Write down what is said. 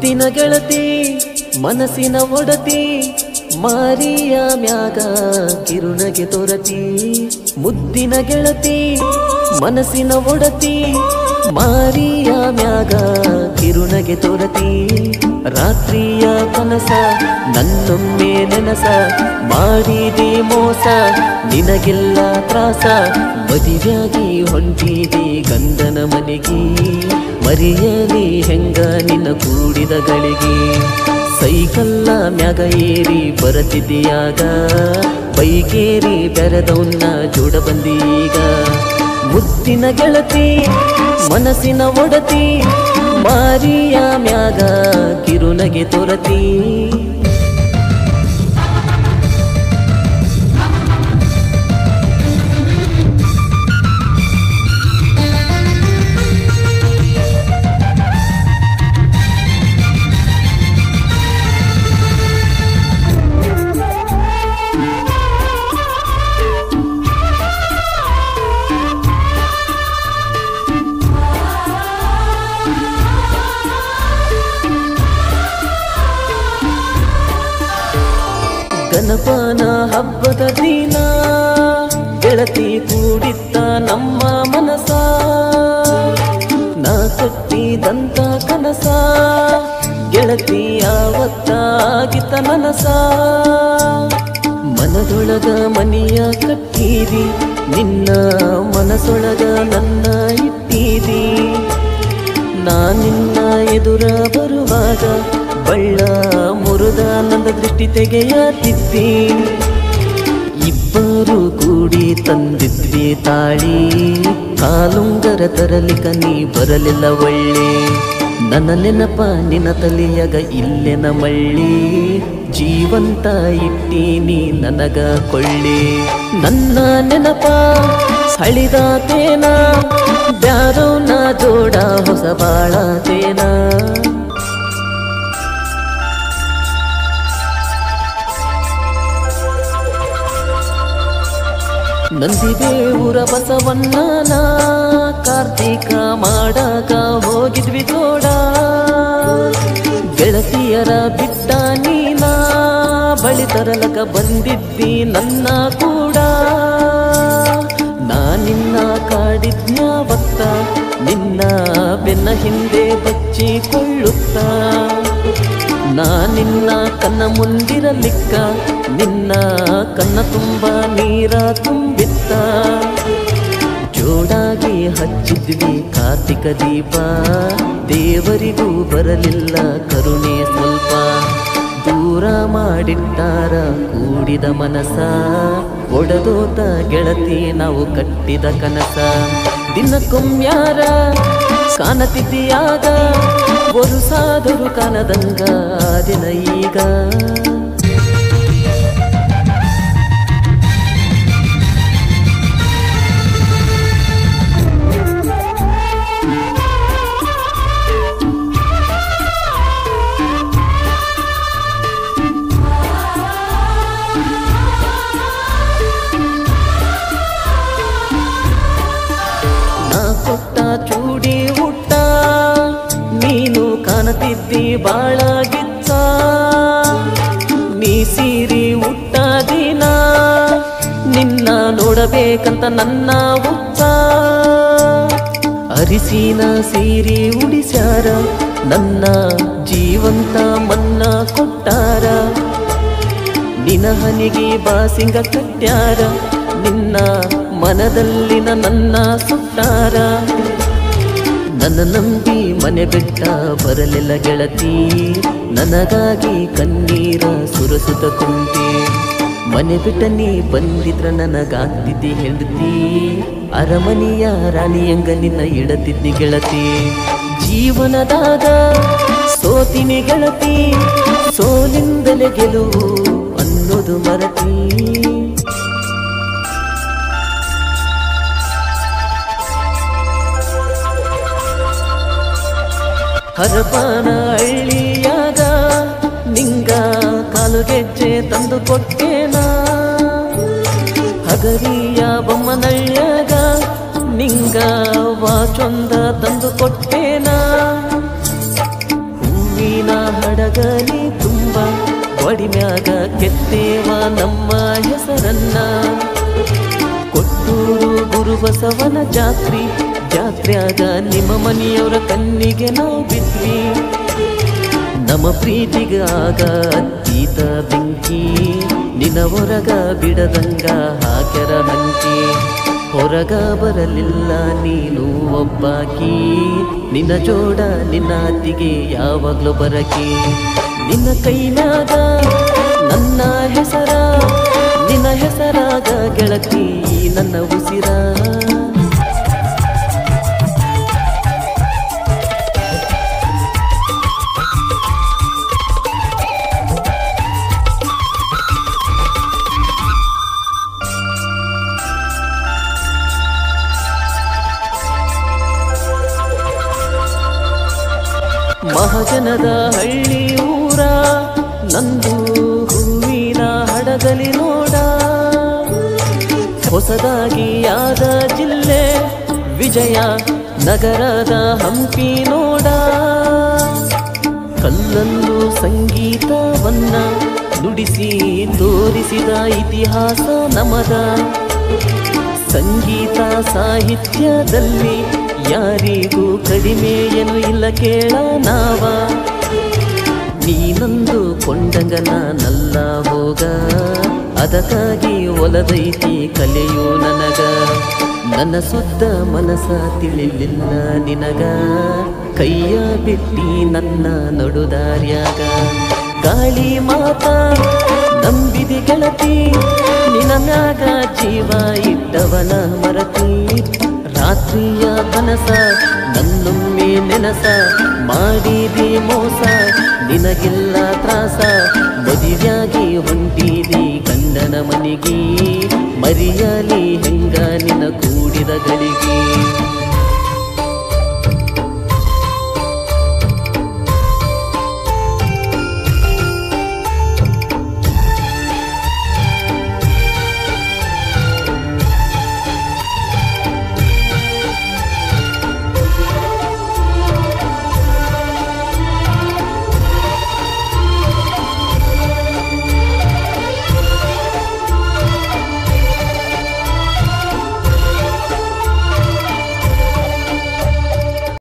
ಮುದ್ದಿನ ಗೆಳತಿ ಮನಸ್ಸಿನ ಒಡತಿ ಮಾರಿಯ ಮ್ಯಾಗ ಕಿರುನಗೆ ತೋರತಿ ಮುದ್ದಿನ ಗೆಳತಿ ಮನಸ್ಸಿನ ಒಡತಿ ಮಾರಿಯ ಮ್ಯಾಗ ಕಿರುನಗೆ ತೋರತಿ ರಾತ್ರಿಯ ಕನಸ ನನ್ನೊಮ್ಮೆ ನೆನಸ ಮಾಡಿದೆ ಮೋಸ ನಿನಗೆಲ್ಲ ತ್ರಾಸ ಮದುವೆಯಾಗಿ ಹೊಂಟಿದೆ ಗಂಡನ ಮನೆಗೆ ಮರೆಯಲಿ ಹೆಂಗ ನಿನ್ನ ಕೂಡಿದ ಗಳಿಗೆ ಸೈಕಲ್ಲ ಮ್ಯಾಗ ಏರಿ ಬರತಿದೆಯಾಗ ಬೈಕೇರಿ ಬೆರೆದವನ್ನ ಜೋಡ ಬಂದೀಗ ಮುದ್ದಿನ ಗೆಳತಿ ಮನಸ್ಸಿನ ಒಡತಿ ಮಾರಿಯ ಮ್ಯಾಗ ಕಿರುನಗೆ ತೋರತಿ ಗಣಪನ ಹಬ್ಬದ ದಿನ ಗೆಳತಿ ಕೂಡಿತ್ತ ನಮ್ಮ ಮನಸ ನಾ ಕಟ್ಟಿದಂತ ಕನಸ ಗೆಳತಿ ಯಾವತ್ತಾಗಿತ್ತ ನನಸ ಮನದೊಳಗ ಮನೆಯ ಕಟ್ಟೀರಿ ನಿನ್ನ ಮನಸೊಳಗ ನನ್ನ ಇಟ್ಟೀರಿ ನಾ ನಿನ್ನ ಎದುರ ಬರುವಾಗ ಬಳ್ಳ ಮುರುದ ನಂದ ದೃಷ್ಟಿ ತೆಗೆಯತಿದ್ದಿ ಇಬ್ಬರು ಕೂಡಿ ತಂದಿದ್ವಿ ತಾಳಿ ಕಾಲುಂಗರ ತರಲಿಕ ನೀ ಬರಲಿಲ್ಲ ಒಳ್ಳೆ ನನ್ನ ನೆನಪ ನಿನ್ನ ತಲೆಯಾಗ ಇಲ್ಲೆನ ಮಳ್ಳಿ ಜೀವಂತ ಇಟ್ಟೀನಿ ನನಗ ಕೊಳ್ಳಿ ನನ್ನ ನೆನಪ ಹಳಿದಾತೇನ ಬ್ಯಾರವ್ನ ಜೋಡ ಹೊಸ ಬಾಳತೇನ ನಂದಿದೇವರ ಬಸವಣ್ಣನ ಕಾರ್ತಿಕ ಮಾಡಾಕ ಹೋಗಿದ್ವಿ ಜೋಡ ಗೆಳತಿಯರ ಬಿಟ್ಟ ನೀನ ಬಳಿ ತರಲಕ ಬಂದಿದ್ದಿ ನನ್ನ ಕೂಡ ನಾ ನಿನ್ನ ಕಾಡಿದ್ನ್ಯಾವತ್ತ ನಿನ್ನ ಬೆನ್ನ ಹಿಂದೆ ಬಚ್ಚಿಕೊಳ್ಳುತ್ತ ನಾ ನಿನ್ನ ಕನ್ನ ಮುಂದಿರಲಿಕ್ಕ ನಿನ್ನ ಕನ್ನ ತುಂಬ ನೀರ ತುಂಬಿತ್ತ ಜೋಡಾಗಿ ಹಚ್ಚಿದ್ವಿ ಕಾರ್ತಿಕ ದೀಪ ದೇವರಿಗೂ ಬರಲಿಲ್ಲ ಕರುಣೆ ಸ್ವಲ್ಪ ದೂರ ಮಾಡಿಟ್ಟಾರ ಕೂಡಿದ ಮನಸ ಒಡದೋತ ಗೆಳತಿ ನಾವು ಕಟ್ಟಿದ ಕನಸ ದಿನಕ್ಕೊಮ್ಯಾರ ಕಾಣತಿದ್ದೀಯಾಗ ಒರುಸಾದರು ಕಾಣದಂಗ ದಿನ ಈಗ ನಾ ಕೊಟ್ಟ ಚೂಡಿ ಊಟ ನೀನು ಕಾಣತಿದ್ದಿ ಬಾಳ ಗಿಚ್ಚ ನೀ ಸೀರಿ ಊಟ ದಿನ ನಿನ್ನ ನೋಡಬೇಕಂತ ನನ್ನ ಹುಚ್ಚ ಅರಿಸಿನ ಸೀರಿ ಉಡಿಸ್ಯಾರ ನನ್ನ ಜೀವಂತ ಮನ್ನ ಕೊಟ್ಟಾರ ನಿನ ಹನಿಗೆ ಬಾಸಿಂಗ ಕಟ್ಟ್ಯಾರ ನಿನ್ನ ಮನದಲ್ಲಿನ ನನ್ನ ಸುಟ್ಟಾರ ನನ್ನ ನಂಬಿ ಮನೆ ಬಿಟ್ಟ ಬರಲಿಲ್ಲ ಗೆಳತಿ ನನಗಾಗಿ ಕಣ್ಣೀರ ಸುರಸುತ್ತ ಕುಂತಿ ಮನೆ ಬಿಟ್ಟ ನೀ ಬಂದಿದ್ರ ನನಗಾಗ್ತಿದ್ದಿ ಹೆಂಡತಿ ಅರಮನೆಯ ರಾಣಿಯಂಗ ನಿನ್ನ ಇಡತಿದ್ದಿ ಗೆಳತಿ ಜೀವನದಾಗ ಸೋತಿನಿ ಗೆಳತಿ ಸೋಲಿಂದಲೇ ಗೆಲುವು ಅನ್ನೋದು ಮರತಿ ಹರಪನ ಹಳ್ಳಿಯಾಗ ನಿಂಗ ಕಾಲು ಗೆಜ್ಜೆ ತಂದು ಕೊಟ್ಟೇನ ಹಗರಿಯ ಬೊಮ್ಮನಳ್ಳ್ಯಾಗ ನಿಂಗ ವಾಚೊಂದ ತಂದು ಕೊಟ್ಟೇನ ಹೂವಿನ ಹಡಗಲಿ ತುಂಬ ಒಡಿಮ್ಯಾಗ ಕೆತ್ತೇವ ನಮ್ಮ ಹೆಸರನ್ನ ಕೊಟ್ಟೂರು ಗುರುಬಸವನ ಜಾತ್ರಿ ಜಾತ್ರ್ಯಾಗ ನಿಮ್ಮ ಮನೆಯವರ ಕಣ್ಣಿಗೆ ನಾವು ಬಿದ್ವಿ ನಮ್ಮ ಪ್ರೀತಿಗ ಆಗ ಅತ್ತೀತ ಬೆಂಕಿ ನಿನ ಹೊರಗ ಬಿಡದಂಗ ಹಾಕ್ಯರ ಹಂಕಿ ಹೊರಗ ಬರಲಿಲ್ಲ ನೀನು ಒಬ್ಬಾಕಿ ನಿನ್ನ ಜೋಡ ನಿನ್ನ ಅತ್ತಿಗೆ ಯಾವಾಗ್ಲೂ ಬರಕಿ ನಿನ್ನ ಕೈನಾಗ ನನ್ನ ಹೆಸರ ನಿನ್ನ ಹೆಸರಾಗ ಗೆಳತಿ ನನ್ನ ಉಸಿರ ಮಹಾಜನದ ಹಳ್ಳಿ ಊರ ನಂದು ಹೂವಿನ ಹಡಗಲಿ ನೋಡ ಹೊಸದಾಗಿ ಆದ ಜಿಲ್ಲೆ ವಿಜಯ ನಗರದ ಹಂಪಿ ನೋಡ ಕಲ್ಲನ್ನು ಸಂಗೀತವನ್ನ ನುಡಿಸಿ ತೋರಿಸಿದ ಇತಿಹಾಸ ನಮದ ಸಂಗೀತ ಸಾಹಿತ್ಯದಲ್ಲಿ ಯಾರಿಗೂ ಕಡಿಮೆ ಏನು ಇಲ್ಲ ಕೇಳ ನಾವ ನೀನಂದು ಕೊಂಡಂಗ ನಾನಲ್ಲ ಹೋಗ ಅದಕ್ಕಾಗಿ ಒಲದೈತಿ ಕಲೆಯು ನನಗ ನನ್ನ ಸುದ್ದ ಮನಸ ತಿಳಿಲಿಲ್ಲ ನಿನಗ ಕೈಯ ಬಿಟ್ಟಿ ನನ್ನ ನಡುದಾರ್ಯಾಗ ಗಾಳಿ ಮಾತ ನಂಬಿದಿ ಗೆಳತಿ ನಿನ ಮ್ಯಾಗ ಜೀವ ಇಟ್ಟವನ ಮರತಿ ರಾತ್ರಿಯ ಕನಸ ನನ್ನೊಮ್ಮೆ ನೆನಸ ಮಾಡಿದಿ ಮೋಸ ನಿನಗಿಲ್ಲ ತ್ರಾಸ ಮದುವೆಯಾಗಿ ಹೊಂಟಿದಿ ಗಂಡನ ಮನೆಗೆ ಮರಿಯಲಿ ಹೆಂಗ ನಿನ ಕೂಡಿದ ಗಳಿಗೆ